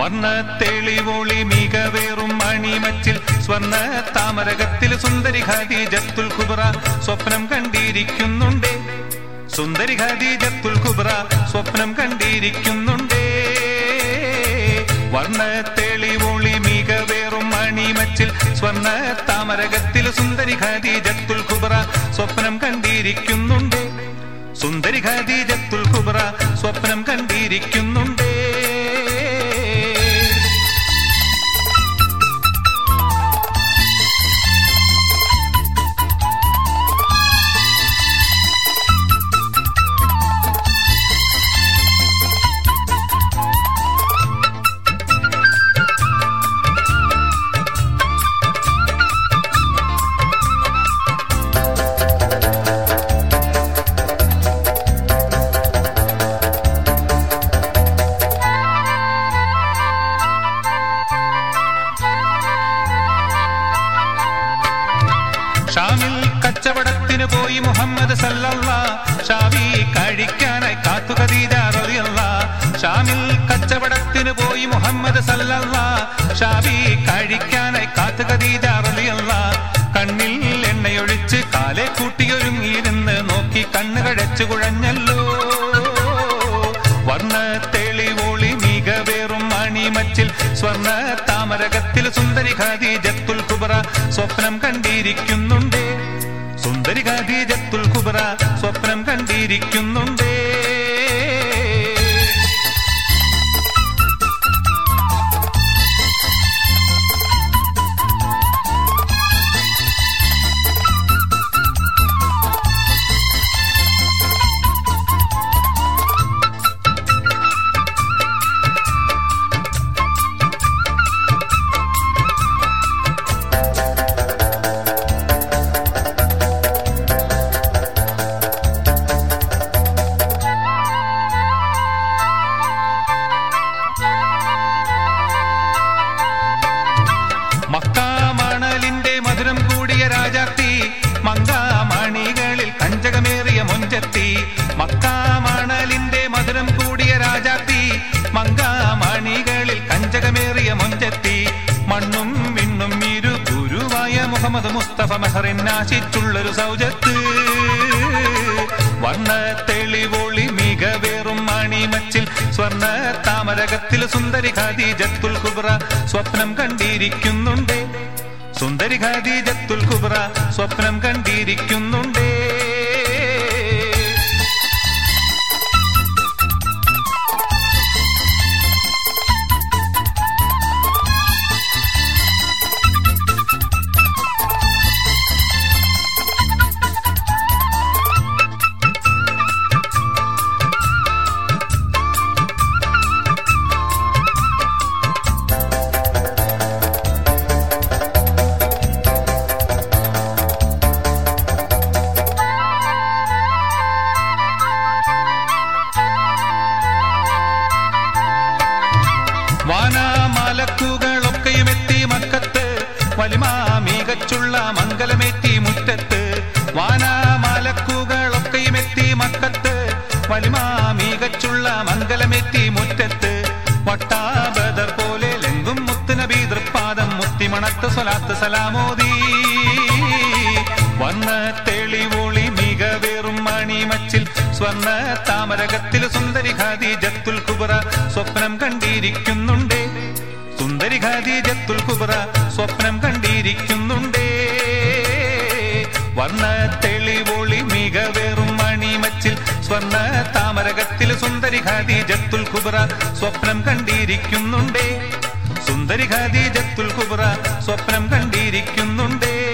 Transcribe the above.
വർണ്ണ തെളിവൊളി മികവേറും മണിമച്ചിൽ സ്വർണ്ണ താമരകത്തിൽ സുന്ദരി ഖദീജത്തുൽ കുബ്ര സ്വപ്നം കണ്ടിരിക്കുന്നുണ്ടേ സുന്ദരി ഖദീജത്തുൽ കുബ്ര സ്വപ്നം കണ്ടിരിക്കുന്നുണ്ടേ വർണ്ണ തെളിവൊളി മികവേറും മണിമച്ചിൽ സ്വർണ്ണ താമരകത്തിൽ സുന്ദരി ഖദീജത്തുൽ കുബ്ര സ്വപ്നം കണ്ടിരിക്കുന്നുണ്ടേ സുന്ദരി ഖദീജത്തുൽ കുബ്ര സ്വപ്നം കണ്ടിരിക്കുന്നുണ്ടേ ഷാമിൽ കച്ചവടത്തിന് പോയി മുഹമ്മദ് സല്ലല്ല ഷാവി കഴിക്കാനായി കാത്തു ഖദീജ റളിയല്ല ഷാമിൽ കച്ചവടത്തിന് പോയി മുഹമ്മദ് സല്ലല്ല ഷാവി കഴിക്കാനായി കാത്തു ഖദീജ റളിയല്ല കണ്ണിൽ എണ്ണയൊഴിച്ച് കാലെ കൂട്ടിയൊരുങ്ങിയിരുന്ന് നോക്കി കണ്ണു കഴച്ചു കുഴഞ്ഞല്ലോ വർണ്ണ തെളിവൊളി മികവേറും മണിമച്ചിൽ സ്വർണ്ണ താമരകത്തിൽ സുന്ദരി ഖദീജത്തുൽ കുബ്ര സ്വപ്നം കണ്ടിരിക്കുന്നുണ്ടേ സുന്ദരി ഖദീജത്തുൽ കുബ്ര സ്വപ്നം കണ്ടിരിക്കുന്നുണ്ടേ മക്കാമണലിന്റെ മധുരം കൂടിയ രാജാത്തി മങ്കാമണികളിൽ കഞ്ചകമേറിയ മൊഞ്ചത്തി മക്കാമണലിന്റെ മധുരം കൂടിയ രാജാത്തി മങ്കാമണികളിൽ കഞ്ചകമേറിയ മൊഞ്ചത്തി മണ്ണും വിണ്ണും ഇരു ഗുരുവായ മുഹമ്മദ് മുസ്തഫ മെഹറിൻ നാശിച്ചുള്ളൊരു സൗജത്ത് വർണ്ണ തെളിവൊളി മികവേറും മണിമച്ചിൽ സ്വർണ്ണ താമരകത്തിൽ സുന്ദരി ഖദീജത്തുൽ കുബ്ര സ്വപ്നം കണ്ടിരിക്കുന്നുണ്ടേ സുന്ദരി ഖദീജത്തുൽ കുബ്ര സ്വപ്നം കണ്ടിരിക്കുന്നുണ്ടേ വാനാമലക്കുകളൊക്കെയും എത്തി മക്കത്ത് വലിമാ മികച്ചുള്ള മംഗലമെത്തി മുറ്റത്ത് വാനാമലക്കുകളൊക്കെയും എത്തി മക്കത്ത് വലിമാ മികച്ചുള്ള മംഗലമെത്തി മുറ്റത്ത് വട്ടാബദർ പോലെ ലെങ്കും മുത്തുനബി ദൃപ്പാദം മുത്തിമണത്ത് സ്വലാത്ത് സലാമോദി വന്ന തെളിവൊളി മികവേറും മണിമച്ചിൽ സ്വർണ്ണ താമരകത്തിൽ സുന്ദരി ഖദീജത്തുൽ കുബ്ര സ്വപ്നം കണ്ടിരിക്കുന്നുണ്ടേ സുന്ദരി ഖദീജത്തുൽ കുബ്ര സ്വപ്നം കണ്ടിരിക്കുന്നുണ്ടേ വർണ്ണ തെളിവൊളി മികവേറും മണിമച്ചിൽ സ്വർണ്ണ താമരകത്തിൽ സുന്ദരി ഖദീജത്തുൽ കുബ്ര സ്വപ്നം കണ്ടിരിക്കുന്നുണ്ടേ സുന്ദരി ഖദീജത്തുൽ കുബ്ര സ്വപ്നം കണ്ടിരിക്കുന്നുണ്ടേ